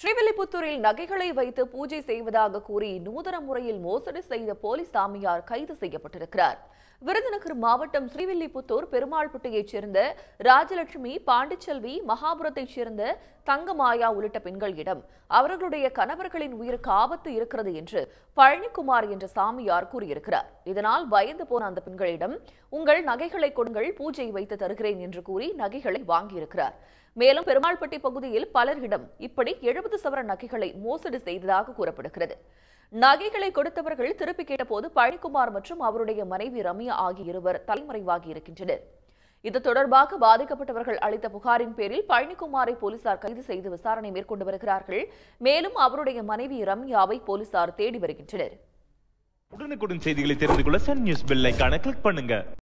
ஸ்ரீவில்லிபுத்தூரில் நகைகளை வைத்து பூஜை செய்வதாக கூறி நூதன முறையில் மோசடி செய்த போலீஸ் சாமியார் கைது செய்யப்பட்டிருக்கிறார் விருதுநகர் மாவட்டம் ஸ்ரீவில்லிபுத்தூர் பெருமாள்பட்டியைச் சேர்ந்த ராஜலட்சுமி பாண்டிச்செல்வி மகாபுரத்தைச் சேர்ந்த தங்கமாயா உள்ளிட்ட பெண்களிடம் அவர்களுடைய கணவர்களின் உயிருக்கு ஆபத்து இருக்கிறது என்று பழனிக்குமார் என்ற சாமியார் கூறியிருக்கிறார் இதனால் பயந்து போன அந்த பெண்களிடம் உங்கள் நகைகளை கொடுங்கள் பூஜை வைத்து தருகிறேன் என்று கூறி நகைகளை வாங்கியிருக்கிறார் மேலும் பெருமாள்பட்டி பகுதியில் பலரிடம் இப்படி எழுபது சவர நகைகளை மோசடி செய்ததாக கூறப்படுகிறது நகைகளை கொடுத்தவர்கள் திருப்பி கேட்டபோது பழனிக்குமார் மற்றும் அவருடைய மனைவி ரம்யா ஆகிய இருவர் தலைமறைவாகி இருக்கின்றனர் இது தொடர்பாக பாதிக்கப்பட்டவர்கள் அளித்த புகாரின் பேரில் பழனிக்குமாரை போலீசார் கைது செய்து விசாரணை மேற்கொண்டு வருகிறார்கள் மேலும் அவருடைய மனைவி ரம்யாவை போலீசார் தேடி வருகின்றனர் உடனுக்குடன் செய்திகளை தெரிந்து கொள்ள சன் நியூஸ் பெல் ஐகானை கிளிக் பண்ணுங்க